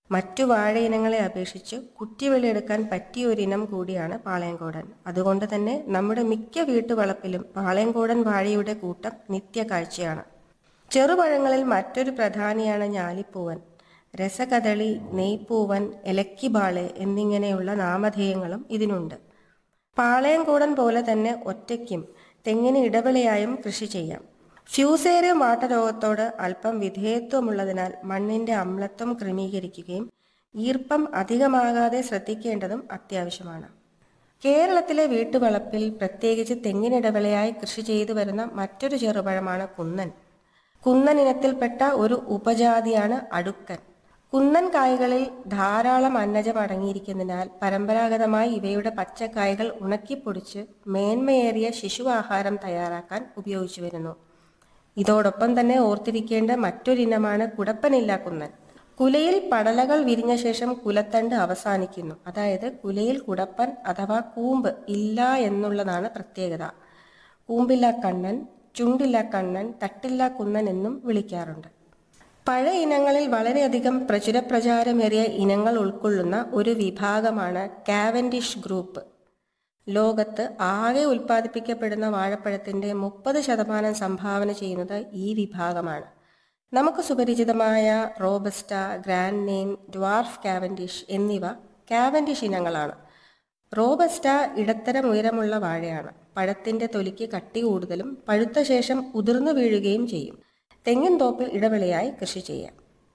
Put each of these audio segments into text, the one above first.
മറ്റു വാഴയിനങ്ങളെ അപേക്ഷിച്ച് കുറ്റിവെളിയെടുക്കാൻ പറ്റിയ ഒരിനം കൂടിയാണ് പാളയംകോടൻ അതുകൊണ്ട് തന്നെ നമ്മുടെ മിക്ക വീട്ടുവളപ്പിലും പാളയംകോടൻ വാഴയുടെ കൂട്ടം നിത്യ കാഴ്ചയാണ് ചെറുപഴങ്ങളിൽ മറ്റൊരു പ്രധാനിയാണ് ഞാലിപ്പൂവൻ രസകദളി നെയ്പ്പൂവൻ എലക്കിബാള് എന്നിങ്ങനെയുള്ള നാമധേയങ്ങളും ഇതിനുണ്ട് പാളയംകൂടൻ പോലെ തന്നെ ഒറ്റയ്ക്കും തെങ്ങിന് ഇടവിളയായും കൃഷി ചെയ്യാം ഫ്യൂസേറിയം വാട്ടരോഗത്തോട് അല്പം വിധേയത്വമുള്ളതിനാൽ മണ്ണിന്റെ അമ്ലത്വം ക്രമീകരിക്കുകയും ഈർപ്പം അധികമാകാതെ ശ്രദ്ധിക്കേണ്ടതും അത്യാവശ്യമാണ് കേരളത്തിലെ വീട്ടുവളപ്പിൽ പ്രത്യേകിച്ച് തെങ്ങിനിടവിളയായി കൃഷി ചെയ്തു വരുന്ന മറ്റൊരു ചെറുപഴമാണ് കുന്നൻ കുന്നൻ ഇനത്തിൽപ്പെട്ട ഒരു ഉപജാതിയാണ് അടുക്കൻ കുന്നൻ കായ്കളിൽ ധാരാളം അന്നജം അടങ്ങിയിരിക്കുന്നതിനാൽ പരമ്പരാഗതമായി ഇവയുടെ പച്ചക്കായകൾ ഉണക്കിപ്പൊടിച്ച് മേന്മയേറിയ ശിശു ആഹാരം തയ്യാറാക്കാൻ ഉപയോഗിച്ചു വരുന്നു ഇതോടൊപ്പം തന്നെ ഓർത്തിരിക്കേണ്ട മറ്റൊരിനമാണ് കുടപ്പനില്ല കുന്നൻ കുലയിൽ പടലകൾ വിരിഞ്ഞ ശേഷം കുലത്തണ്ട് അവസാനിക്കുന്നു അതായത് കുലയിൽ കുടപ്പൻ അഥവാ കൂമ്പ് ഇല്ല എന്നുള്ളതാണ് പ്രത്യേകത കൂമ്പില്ല കണ്ണൻ ചുണ്ടില്ല കണ്ണൻ തട്ടില്ല കുന്നൻ എന്നും വിളിക്കാറുണ്ട് പഴയ ഇനങ്ങളിൽ വളരെയധികം പ്രചുരപ്രചാരമേറിയ ഇനങ്ങൾ ഉൾക്കൊള്ളുന്ന ഒരു വിഭാഗമാണ് കാവൻഡിഷ് ഗ്രൂപ്പ് ലോകത്ത് ആകെ ഉൽപ്പാദിപ്പിക്കപ്പെടുന്ന വാഴപ്പഴത്തിന്റെ മുപ്പത് ശതമാനം സംഭാവന ചെയ്യുന്നത് ഈ വിഭാഗമാണ് നമുക്ക് സുപരിചിതമായ Robusta Grand Naine dwarf Cavendish എന്നിവ കാവൻഡിഷ് ഇനങ്ങളാണ് റോബസ്റ്റ ഇടത്തരം ഉയരമുള്ള വാഴയാണ് പഴത്തിന്റെ തൊലിക്ക് കട്ടി കൂടുതലും പഴുത്ത ശേഷം ഉതിർന്നു വീഴുകയും ചെയ്യും തെങ്ങിൻ തോപ്പിൽ ഇടവിളയായി കൃഷി ചെയ്യാം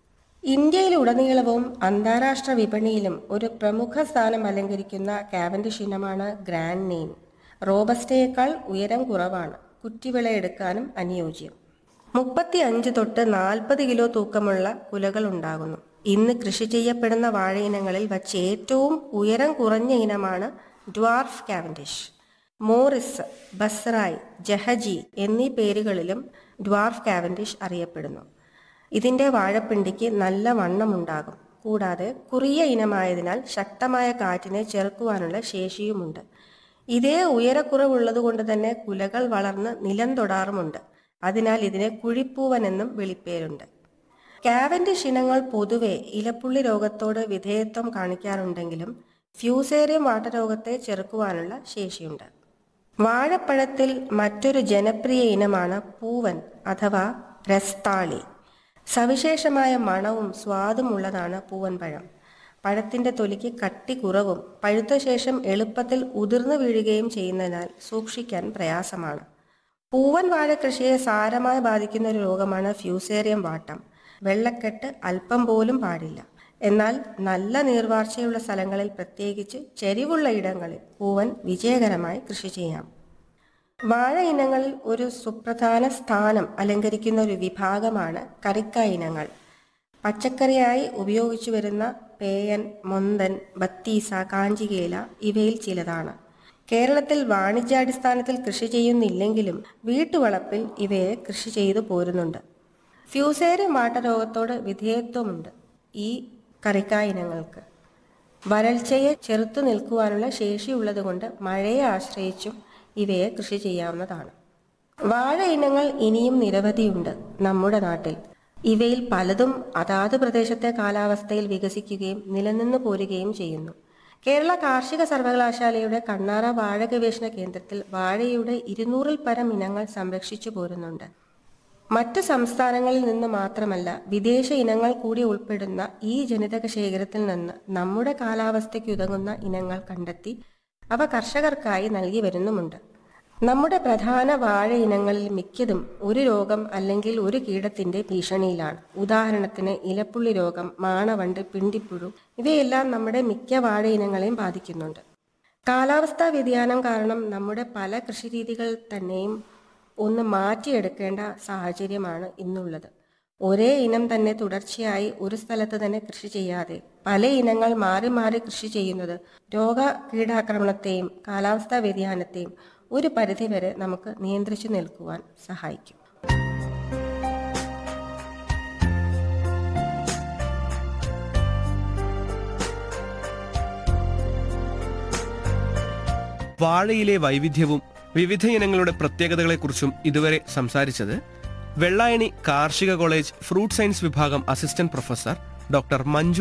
ഇന്ത്യയിലുടനീളവും അന്താരാഷ്ട്ര വിപണിയിലും ഒരു പ്രമുഖ സ്ഥാനം അലങ്കരിക്കുന്ന കാവൻഡിഷ് ഇനമാണ് ഗ്രാൻഡ് നെയിം റോബസ്റ്റയേക്കാൾ ഉയരം കുറവാണ് കുറ്റിവിളയെടുക്കാനും അനുയോജ്യം മുപ്പത്തി അഞ്ച് തൊട്ട് നാൽപ്പത് കിലോ തൂക്കമുള്ള കുലകൾ ഉണ്ടാകുന്നു ഇന്ന് കൃഷി ചെയ്യപ്പെടുന്ന വാഴയിനങ്ങളിൽ വച്ച് ഏറ്റവും ഉയരം കുറഞ്ഞ ഇനമാണ് dwarf Cavendish Morris Basrai Jahaji എന്നീ പേരുകളിലും ഡ്വാർഫ് കാവൻഡിഷ് അറിയപ്പെടുന്നു ഇതിന്റെ വാഴപ്പിണ്ടിക്ക് നല്ല വണ്ണമുണ്ടാകും കൂടാതെ കുറിയ ഇനമായതിനാൽ ശക്തമായ കാറ്റിനെ ചെറുക്കുവാനുള്ള ശേഷിയുമുണ്ട് ഇതേ ഉയരക്കുറവുള്ളതുകൊണ്ട് തന്നെ കുലകൾ വളർന്ന് നിലം തൊടാറുമുണ്ട് അതിനാൽ ഇതിനെ കുഴിപ്പൂവൻ എന്നും വിളിപ്പേരുണ്ട് കാവൻഡിഷ് ഇനങ്ങൾ പൊതുവെ ഇലപ്പുള്ളി രോഗത്തോട് വിധേയത്വം കാണിക്കാറുണ്ടെങ്കിലും ഫ്യൂസേറിയം വാട്ടരോഗത്തെ ചെറുക്കുവാനുള്ള ശേഷിയുണ്ട് വാഴപ്പഴത്തിൽ മറ്റൊരു ജനപ്രിയ ഇനമാണ് പൂവൻ അഥവാ രസ്താളി സവിശേഷമായ മണവും സ്വാദും ഉള്ളതാണ് പൂവൻ പഴം പഴത്തിന്റെ തൊലിക്ക് കട്ടി കുറവും പഴുത്ത ശേഷം എളുപ്പത്തിൽ ഉതിർന്നു വീഴുകയും ചെയ്യുന്നതിനാൽ സൂക്ഷിക്കാൻ പ്രയാസമാണ് പൂവൻ വാഴ കൃഷിയെ സാരമായി ബാധിക്കുന്ന ഒരു രോഗമാണ് ഫ്യൂസേറിയം വാട്ടം വെള്ളക്കെട്ട് അല്പം പോലും പാടില്ല എന്നാൽ നല്ല നീർവാർച്ചയുള്ള സ്ഥലങ്ങളിൽ പ്രത്യേകിച്ച് ചെരിവുള്ള ഇടങ്ങളിൽ പൂവൻ വിജയകരമായി കൃഷി ചെയ്യാം വാഴ ഇനങ്ങളിൽ ഒരു സുപ്രധാന സ്ഥാനം അലങ്കരിക്കുന്ന ഒരു വിഭാഗമാണ് കറിക്ക ഇനങ്ങൾ പച്ചക്കറിയായി ഉപയോഗിച്ചു വരുന്ന പേയൻ മൊന്തൻ ബത്തീസ കാഞ്ചികേല ഇവയിൽ ചിലതാണ് കേരളത്തിൽ വാണിജ്യാടിസ്ഥാനത്തിൽ കൃഷി ചെയ്യുന്നില്ലെങ്കിലും വീട്ടുവളപ്പിൽ ഇവയെ കൃഷി ചെയ്തു പോരുന്നുണ്ട് ഫ്യൂസേറിയം വാട്ടരോഗത്തോട് വിധേയത്വമുണ്ട് ഈ കറിക്കായ ഇനങ്ങൾക്ക് വരൾച്ചയെ ചെറുത്തു നിൽക്കുവാനുള്ള ശേഷിയുള്ളതുകൊണ്ട് മഴയെ ആശ്രയിച്ചും ഇവയെ കൃഷി ചെയ്യാവുന്നതാണ് വാഴ ഇനങ്ങൾ ഇനിയും നിരവധിയുണ്ട് നമ്മുടെ നാട്ടിൽ ഇവയിൽ പലതും അതാത് പ്രദേശത്തെ കാലാവസ്ഥയിൽ വികസിക്കുകയും നിലനിന്നു പോരുകയും ചെയ്യുന്നു കേരള കാർഷിക സർവകലാശാലയുടെ കണ്ണാറ വാഴ ഗവേഷണ കേന്ദ്രത്തിൽ വാഴയുടെ ഇരുന്നൂറിൽ പരം ഇനങ്ങൾ സംരക്ഷിച്ചു പോരുന്നുണ്ട് മറ്റ് സംസ്ഥാനങ്ങളിൽ നിന്ന് മാത്രമല്ല വിദേശ ഇനങ്ങൾ കൂടി ഉൾപ്പെടുന്ന ഈ ജനിതക ശേഖരത്തിൽ നിന്ന് നമ്മുടെ കാലാവസ്ഥയ്ക്ക് ഉതകുന്ന ഇനങ്ങൾ കണ്ടെത്തി അവ കർഷകർക്കായി നൽകി വരുന്നുമുണ്ട് നമ്മുടെ പ്രധാന വാഴ ഇനങ്ങളിൽ മിക്കതും ഒരു രോഗം അല്ലെങ്കിൽ ഒരു കീടത്തിന്റെ ഭീഷണിയിലാണ് ഉദാഹരണത്തിന് ഇലപ്പുള്ളി രോഗം മാണവണ്ട് പിണ്ടിപ്പുഴു ഇവയെല്ലാം നമ്മുടെ മിക്ക വാഴ ഇനങ്ങളെയും ബാധിക്കുന്നുണ്ട് കാലാവസ്ഥാ വ്യതിയാനം കാരണം നമ്മുടെ പല കൃഷിരീതികൾ തന്നെയും ഒന്ന് മാറ്റിയെടുക്കേണ്ട സാഹചര്യമാണ് ഇന്നുള്ളത് ഒരേ ഇനം തന്നെ തുടർച്ചയായി ഒരു സ്ഥലത്ത് തന്നെ കൃഷി ചെയ്യാതെ പല ഇനങ്ങൾ മാറി മാറി കൃഷി ചെയ്യുന്നത് രോഗ കീടാക്രമണത്തെയും കാലാവസ്ഥാ വ്യതിയാനത്തെയും ഒരു പരിധിവരെ നമുക്ക് നിയന്ത്രിച്ചു നിൽക്കുവാൻ സഹായിക്കും വാഴയിലെ വൈവിധ്യവും വിവിധ ഇനങ്ങളുടെ പ്രത്യേകതകളെക്കുറിച്ചും ഇതുവരെ സംസാരിച്ചത് വെള്ളായണി കാർഷിക കോളേജ് ഫ്രൂട്ട് സയൻസ് വിഭാഗം അസിസ്റ്റന്റ് പ്രൊഫസർ ഡോക്ടർ മഞ്ജു